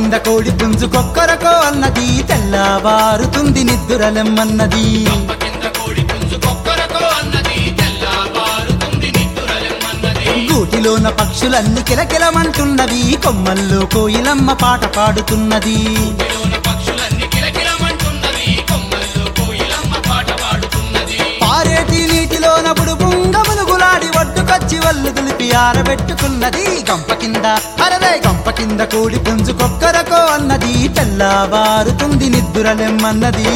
కింద కోడి పుంజు కొక్కరకో అన్నది తెల్లవారుతుంది నిద్దురలెమ్మన్నది గంప కింద కోడి పుంజు కొక్కరకో అన్నది తెల్లవారుతుంది నిద్దురలెమ్మన్నది గూటిలోన పక్షులన్నీ కిలకిలమంటున్నవి కొమ్మల్లో కోయిలమ్మ పాట పాడుతున్నది పిలోన పక్షులన్నీ కిలకిలమంటున్నవి కొమ్మల్లో కోయిలమ్మ పాట పాడుతున్నది పారేటి నీటిలోన బుడుబుంగములు గులాడి ఒడ్డుకొచ్చి వల్లు దులిపి ఆరబెట్టుకున్నది గంప కింద అరవై గంప కింద కోడి పుంజు కొక్కరకో అన్నది తెల్లవారుతుంది నిద్దురలెమ్మన్నది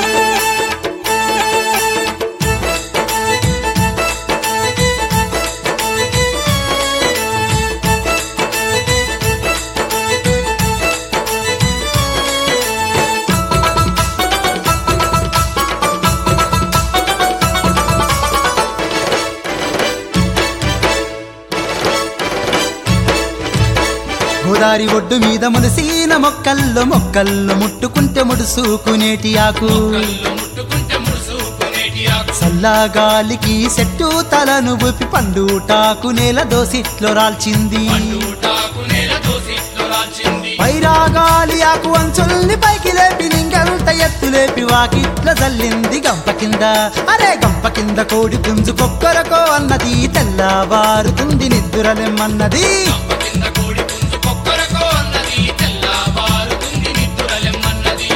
గోదారి ఒడ్డు మీద ములిసీన మొక్కల్లో మొక్కల్లో ముట్టుకుంటే ముడుసుకునేటి ఆకు కళ్ళు ముట్టుకుంటే ముడుసుకునేటి ఆకు చల్లగాలికి చెట్టు తలను ఊపి పండుటాకు నేల దోసిట్లో రాల్చింది ఊటాకు నేల దోసిట్లో రాల్చింది పైరాగాలి ఆకు అంచుల్ని పైకి లేపి నింగంత ఎత్తు లేపి వాకిట్ల జల్లింది గంప కింద అరే గంప కింద కోడి పుంజు కొక్కరకో అన్నది తెల్లవారుతుంది నిద్దురలెమ్మన్నది గంప కింద కోడి పుంజు కొక్కరకో అన్నది తెల్లవారుతుంది నిద్దురలెమ్మన్నది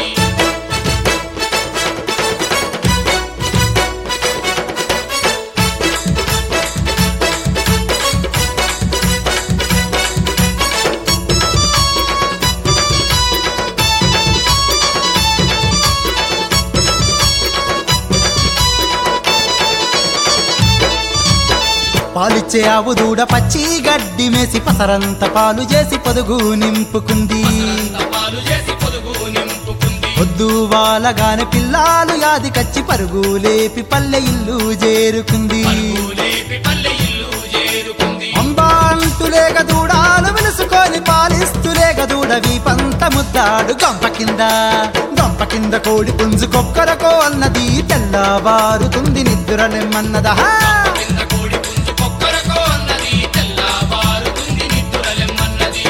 పాలిచ్చే ఆవు దూడ పచ్చి గడ్డి మేసి పసరంత పాలు చేసి పొదుగు నింపుకుంది పాలు చేసి పొదుగు నింపుకుంది పొద్దు వాలగానే పిల్లాలు యాది కచ్చి పరుగు లేపి పల్లె ఇల్లు చేరుకుంది లేపి పల్లె ఇల్లు చేరుకుంది అంబా అంటులేక దూడాలు వెలుసుకొని పాలిస్తులేక దూడవి పంత ముద్దాడు గంప కింద గంప కింద కోడి పుంజు కొక్కరకో అన్నది తెల్లవారుతుంది నిద్దురలెమ్మన్నదా కింద కోడి పుంజు కొక్కరకో అన్నది తెల్లవారుతుంది నిద్దురలెమ్మన్నది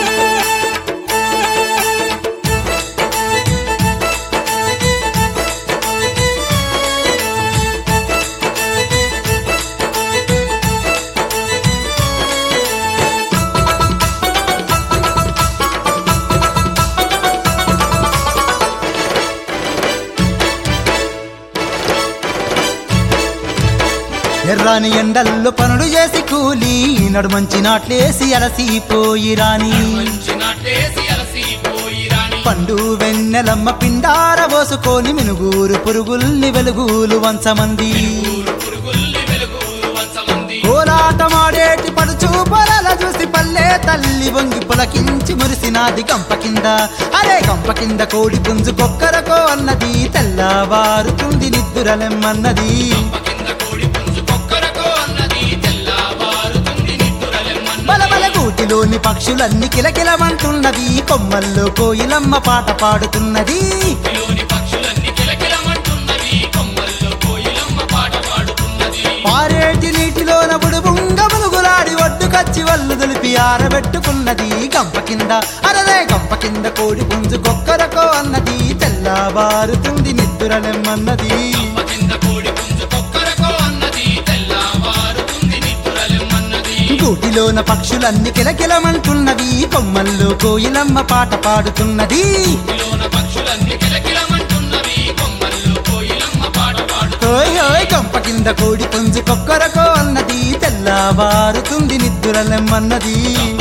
ఎర్రాని ఎండల్లో పనులు చేసి కూలి నడుమంచి నాట్లేసి అలసిపోయి రాని మంచి నాటేసి అలసిపోయి రాని పండు వెన్నెలమ్మ పిండార పోసుకొని మినుగూరు పురుగుల్ని వెలుగులు వంచమంది ఊరు పురుగుల్ని వెలుగులు వంచమంది కోలాటమాడేటి పడుచు పొలాల చూసి పల్లె తల్లి వంగి పులకించి మురిసినాది గంప కింద అరే గంప కింద కోడి పుంజు కొక్కరకో అన్నది తెల్లవారుతుంది నిద్దురలెమ్మన్నది గంప కింద కోడి పుంజు కొక్కరకో అన్నది తెల్లవారుతుంది నిద్దురలెమ్మన్నది బలబల గూటిలోని పక్షులన్నీ కిలకిలమంటున్నవి కొమ్మల్లో కోయిలమ్మ పాట పాడుతున్నది లోని పక్షులన్నీ కిలకిలమంటున్నవి కొమ్మల్లో కోయిలమ్మ పాట పాడుతున్నది పారేటి నీటిలోన బుడుబుంగములు గులాడి ఒడ్డుకచ్చి వల్లు దులిపి ఆరబెట్టుకున్నది గంప కింద అరదే గంప కింద కోడి పుంజు కొక్కరకో అన్నది తెల్లవారుతుంది నిద్దురలెమ్మన్నది గంప కింద కోడి పుంజు కొక్కరకో అన్నది తెల్లవారుతుంది నిద్దురలెమ్మన్నది గూటిలోన పక్షులన్నీ కిలకిలమంటున్నవి కొమ్మల్లో కోయిలమ్మ పాట పాడుతున్నది లోన పక్షులన్నీ కిలకిలమంటున్నవి కొమ్మల్లో కోయిలమ్మ పాట పాడుతున్నది ఓయ్ ఓయ్ గంప కింద కోడి పుంజు కొక్కరకో అన్నది తెల్లవారుతుంది నిద్దురలెమ్మన్నది